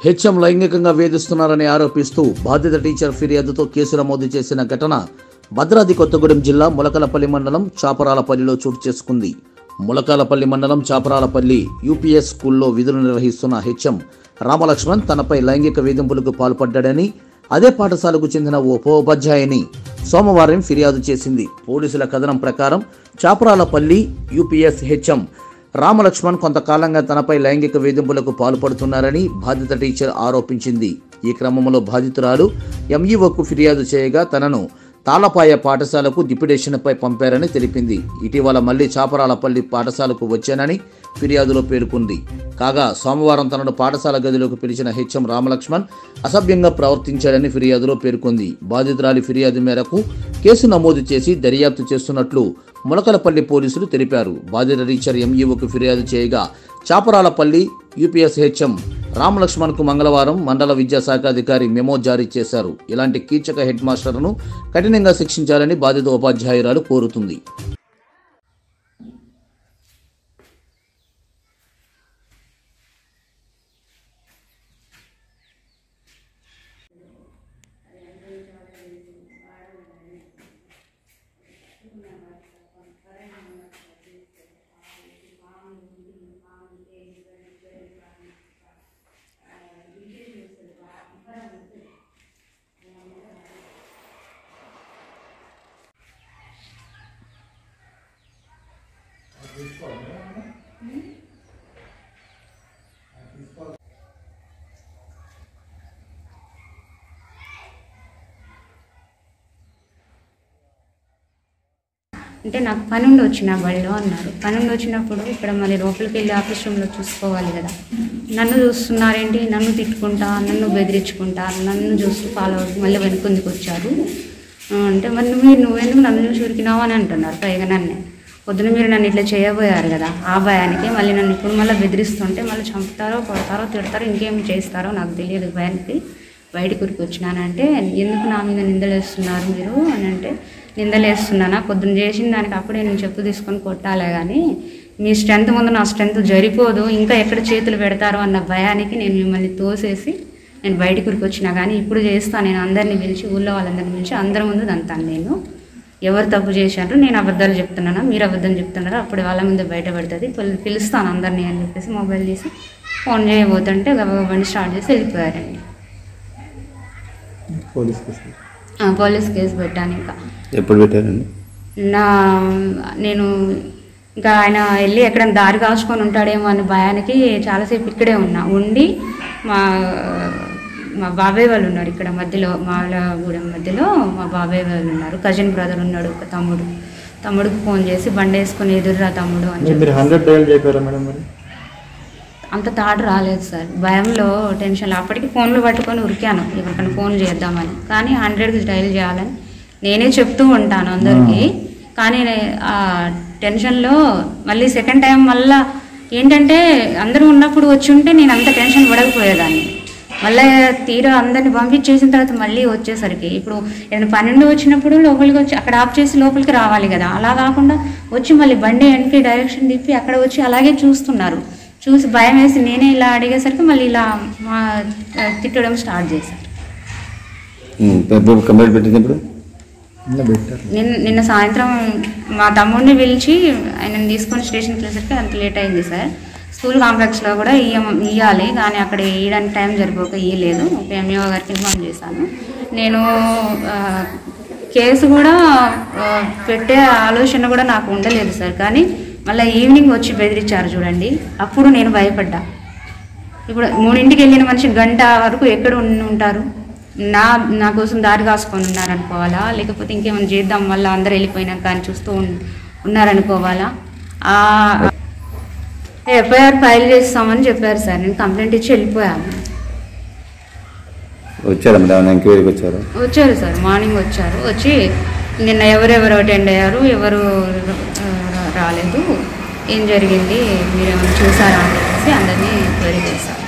HM లైంగికంగా వేధిస్తున్నారని ఆరోపిస్తూ బాధిత టీచర్ ఫిర్యాదుతో కేసు నమోదు చేసిన ఘటన భద్రాద్రి కొత్తగూడెం జిల్లా ములకలపల్లి మండలం చాపరాలపల్లిలో చోటు చేసుకుంది ములకాలపల్లి మండలం చాపరాలపల్లి యూపీఎస్ స్కూల్లో విధులు నిర్వహిస్తున్న హెచ్ఎం రామలక్ష్మణ్ తనపై లైంగిక వేధింపులకు పాల్పడ్డాడని అదే పాఠశాలకు చెందిన ఓ ఉపాధ్యాయుని సోమవారం ఫిర్యాదు చేసింది పోలీసుల కథనం ప్రకారం చాపరాలపల్లి యూపీఎస్ హెచ్ఎం రామలక్ష్మణ్ కొంతకాలంగా తనపై లైంగిక వేధింపులకు పాల్పడుతున్నారని బాధిత టీచర్ ఆరోపించింది ఈ క్రమంలో బాధితురాలు ఎంఈఓకు ఫిర్యాదు చేయగా తనను తాళపాయ పాఠశాలకు డిప్యుటేషన్పై పంపారని తెలిపింది ఇటీవల మళ్లీ చాపరాలపల్లి పాఠశాలకు వచ్చానని ఫిర్యాదులో పేర్కొంది కాగా సోమవారం తనను పాఠశాల గదిలోకి పిలిచిన హెచ్ఎం రామలక్ష్మణ్ అసభ్యంగా ప్రవర్తించాడని ఫిర్యాదులో పేర్కొంది బాధితురాలి ఫిర్యాదు మేరకు కేసు నమోదు చేసి దర్యాప్తు చేస్తున్నట్లు ములకలపల్లి పోలీసులు తెలిపారు బాధిత టీచర్ ఎంఈఓకు ఫిర్యాదు చేయగా చాపరాలపల్లి యూపీఎస్ హెచ్ఎం రామలక్ష్మణ్కు మంగళవారం మండల విద్యాశాఖ అధికారి మెమో జారీ చేశారు ఇలాంటి కీచక హెడ్ మాస్టర్ను కఠినంగా శిక్షించాలని బాధిత ఉపాధ్యాయురాలు కోరుతుంది అంటే నాకు పని ఉండి వచ్చిన బడిలో అన్నారు పని ఉండి వచ్చినప్పుడు ఇక్కడ మళ్ళీ లోపలికి వెళ్ళి ఆఫీస్ రూమ్లో చూసుకోవాలి కదా నన్ను చూస్తున్నారేంటి నన్ను తిట్టుకుంటా నన్ను బెదిరించుకుంటా నన్ను చూస్తూ ఫాలో అవుతూ మళ్ళీ వెనుకుందుకు వచ్చారు ఆ, అంటే మరి మీరు నువ్వెందుకు నన్ను చూసి ఉరికినావు అని అంటున్నారు పైగా నన్నే పొద్దున మీరు నన్ను ఇట్లా చేయబోయారు కదా ఆ భయానికి మళ్ళీ నన్ను ఇప్పుడు మళ్ళీ బెదిరిస్తుంటే మళ్ళీ చంపుతారో కొడతారో తిడతారో ఇంకేం చేస్తారో నాకు తెలియదు భయానికి బయటికి ఉరికి వచ్చినానంటే ఎందుకు నా మీద నిందలేస్తున్నారు మీరు అని అంటే నిందలేస్తున్నానా పొద్దున్న చేసిన దానికి అప్పుడే నేను చెప్పు తీసుకొని కొట్టాలే కానీ మీ స్ట్రెంత్ ముందు నా స్ట్రెంత్ జరిపోదు ఇంకా ఎక్కడ చేతులు పెడతారో అన్న భయానికి నేను మిమ్మల్ని తోసేసి నేను బయటికి ఉరికి వచ్చినా కానీ ఇప్పుడు చేస్తాను నేను అందరిని పిలిచి ఊళ్ళో వాళ్ళందరిని పిలిచి అందరి ముందు దంతాను నేను ఎవరు తప్పు చేశారు నేను అబద్ధాలు చెప్తున్నానా మీరు అబద్ధం చెప్తున్నారా అప్పుడు వాళ్ళ ముందు బయటపడుతుంది పిలు- పిలుస్తాను అందరినీ అని చెప్పేసి మొబైల్ తీసి ఫోన్ చేయబోతుంటే గబగబా బండి స్టార్ట్ చేసి వెళ్ళిపోయారండి పోలీస్ కేసు ఆ, పోలీస్ కేసు పెట్టాను ఇంకా ఎప్పుడు పెట్టారండి నా నేను ఇంకా ఆయన వెళ్ళి ఎక్కడ దారి కాచుకొని ఉంటాడేమో అనే భయానికి చాలాసేపు ఇక్కడే ఉన్నా ఉండి మా మా బాబాయ్ వాళ్ళు ఉన్నారు ఇక్కడ మధ్యలో మాలగూడెం మధ్యలో మా బాబాయ్ వాళ్ళు ఉన్నారు కజిన్ బ్రదర్ ఉన్నాడు ఒక తమ్ముడు తమ్ముడికి ఫోన్ చేసి బండి వేసుకొని ఎదురురా తమ్ముడు అని మీరు చెప్పి హండ్రెడ్ డయల్ చెప్పారా మేడం మరి అంత థాట్ రాలేదు సార్ భయంలో టెన్షన్లో అప్పటికి ఫోన్లు పట్టుకొని ఉరికాను ఎవరికైనా ఫోన్ చేద్దామని కానీ హండ్రెడ్కి డైల్ చేయాలని నేనే చెప్తూ ఉంటాను అందరికీ కానీ నే- ఆ టెన్షన్లో మళ్ళీ సెకండ్ టైం మళ్ళా ఏంటంటే అందరూ ఉన్నప్పుడు వచ్చి ఉంటే నేను అంత టెన్షన్ పడకపోయేదాన్ని మళ్ళీ తీరా అందరిని పంపించేసిన తర్వాత మళ్ళీ వచ్చేసరికి ఇప్పుడు ఏదైనా పన్నెండు వచ్చినప్పుడు లోపలికి వచ్చి అక్కడ ఆఫ్ చేసి లోపలికి రావాలి కదా అలా కాకుండా వచ్చి మళ్ళీ బండి వెనక్కి డైరెక్షన్ తిప్పి అక్కడ వచ్చి అలాగే చూస్తున్నారు చూసి భయం వేసి నేనే ఇలా అడిగేసరికి మళ్ళీ ఇలా మా ఆ, తిట్టడం స్టార్ట్ చేశారు కంప్లైంట్ పెట్టినప్పుడు పెట్టారు నిన్న నిన్న సాయంత్రం మా తమ్ముడిని పిలిచి ఆయనను తీసుకొని స్టేషన్కి వెళ్ళేసరికి అంత లేట్ అయింది సార్ స్కూల్ కాంప్లెక్స్లో కూడా ఇయ్య ఇవ్వాలి కానీ అక్కడ ఇవ్వడానికి టైం సరిపోక ఇవ్వలేదు ఎంఈఓ గారికి ఇన్ఫామ్ చేశాను నేను ఆ, కేసు కూడా ఆ, పెట్టే ఆలోచన కూడా నాకు ఉండలేదు సార్ కానీ మళ్ళీ ఈవినింగ్ వచ్చి బెదిరించారు చూడండి అప్పుడు నేను భయపడ్డా ఇప్పుడు మూడింటికి వెళ్ళిన మనిషి గంట వరకు ఎక్కడ ఉన్- ఉంటారు నా నా కోసం దారి కాసుకొని ఉన్నారనుకోవాలా లేకపోతే ఇంకేమైనా చేద్దాం మళ్ళీ అందరు వెళ్ళిపోయినాక అని చూస్తూ ఉన్- ఉన్నారనుకోవాలా ఆ ఎఫ్ఐఆర్ ఫైల్ చేస్తామని చెప్పారు సార్ నేను కంప్లైంట్ ఇచ్చి వెళ్ళిపోయాను వచ్చారా మేడం ఎంక్వైరీకి వచ్చారు వచ్చారు సార్ మార్నింగ్ వచ్చారు వచ్చి నిన్న ఎవరెవరు అటెండ్ అయ్యారు ఎవరు ఆ, రాలేదు ఏం జరిగింది మీరు ఏమైనా చూసారా అని చెప్పేసి అందరినీ క్వరీ చేశారు